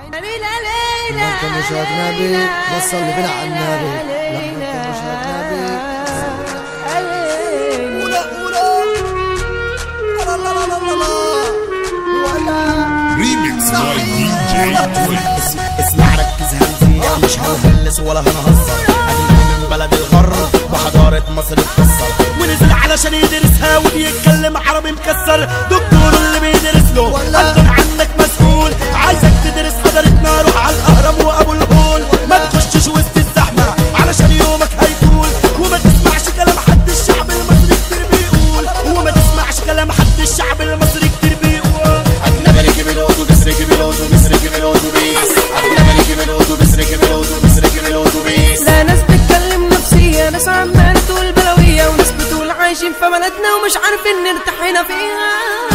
لما انت مش اجنبي وصل لي بنا على النبي لما انت مش اجنبي ولا ولا لا لا لا لا لا ولا Remix by DJ Twix. اسمع ركز هنفيها مش هنهلس ولا هنهزر اجنبي من بلد الغرب وحضارة مصر اتكسر ونزل علشان يدرسها وبيتكلم عربي مكسر دكتور اللي بيدرس له ولا. انت عنك مسؤول عايزك تدرس حضارتنا روح على الاهرام وابو الهول ما تخشش وسط الزحمة علشان يومك هيطول وما تسمعش كلام حد الشعب المصري كتير بيقول وما تسمعش كلام حد الشعب المصري كتير بيقول أجنبي ركب الأوتوبيس ركب الأوتوبيس ركب الأوتوبيس أجنبي ركب الأوتوبيس ركب الأوتوبيس ركب الأوتوبيس لا ناس بتتكلم نفسية ناس عمالة تقول بلوية وناس بتقول عايشين في بلدنا ومش عارفين نرتاح هنا فيها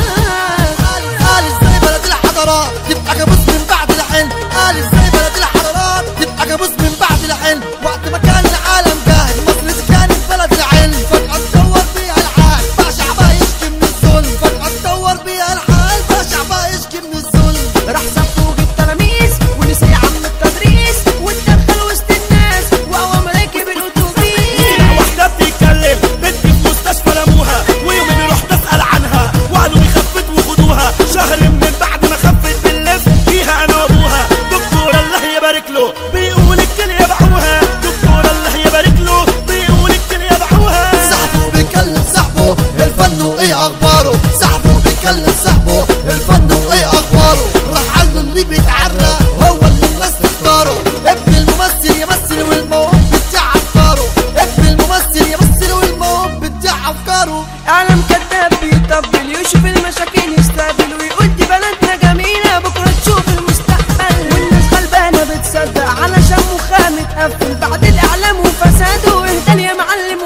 قال ازاي بلد الحضارات تبقى كابوس من بعد الحلم قال ازاي بلد الحضارات تبقى كابوس من بعد الحلم وقت ما كان العالم جاهل مصر دي كانت بلد العلم فجأة اتطور بيها الحال بقى شعبها يشكي من الظلم فجأة اتطور بيها الحال بقى شعبها يشكي من الظلم راح سفوق التلاميذ ونسي عم التدريس واتدخل وسط الناس وهو راكب الاتوبيس واحدة بتتكلم بنت في مستشفى لموها ويومين رحت اسأل عنها وقالوا لي خفت وخدوها شهر من بعد ما خفت باللف فيها انا وابوها دكتور الله يبارك له بيقول الكل يبيعوها دكتور الله يبارك له بيقول الكل يبيعوها صاحبه بيكلم صاحبه الفن وايه اخباره صاحبه بيكلم صاحبه الفن وايه اخباره راح قال له اللي بيتعرى هو اللي الناس تختاره ابن الممثل يمثل والموهوب بتاع افكاره ابن الممثل يمثل والموهوب بتاع افكاره اعلم كذاب بيطبل يشوف المشاكل يستقبل ويقول دي بلدنا جميلة بكرة تشوف المستقبل والناس غلبانة بتصدق علشان مخها متقفل بعد الإعلام وفساده اهدى يا معلم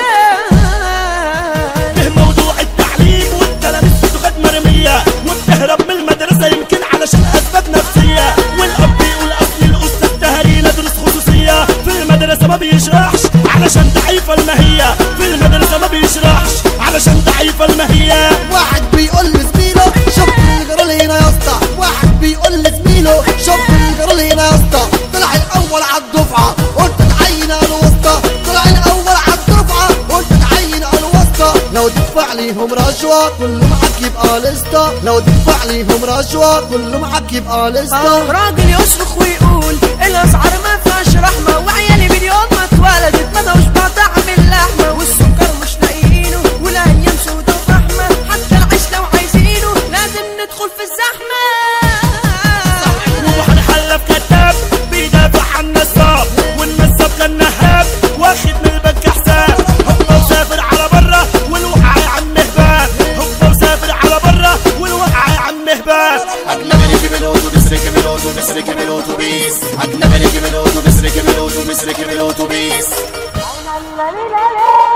واتقل به موضوع التعليم والتلاميذ بتاخد مرمية وبتهرب من المدرسة يمكن علشان أسباب نفسية والأب يقول أصل الأستاذ تهري ندرس خصوصية في المدرسة ما بيشرحش علشان ضعيفة الماهية في المدرسة ما بيشرحش علشان ضعيفة الماهية واحد بيقول لزميله شوف اللي جرى لي هنا يا اسطى واحد بيقول لزميله شوف اللي جرى لي هنا يا اسطى طلع الاول على الدفعه قلت تعين على الوسطى طلع الاول على الدفعه قلت تعين على الوسطى لو تدفع ليهم رشوه كله معاك يبقى لسطى لو تدفع ليهم رشوه كله معاك يبقى لسطى آه، راجل يصرخ ويقول الاسعار ما فيهاش رحمه وعيالي باليوم ما اتولدت ما دوش بطعم اللحمه والسكر مش لاقيينه والايام سودا وفحمه حتى العيش لو عايزينه لازم ندخل في الزحمه وواحد حلف كتاب بيدافع عن النصاب والنصاب كان نهاب واخد من البنك حساب هو وسافر على برا والوقعة يا عم هباب هو وسافر على برا والوقعة يا عم هباب أجنبي ركب الأوتوبيس ركب الأوتوبيس ركب الأوتوبيس أجنبي ركب الأوتوبيس ركب الأوتوبيس ركب الأوتوبيس la la la la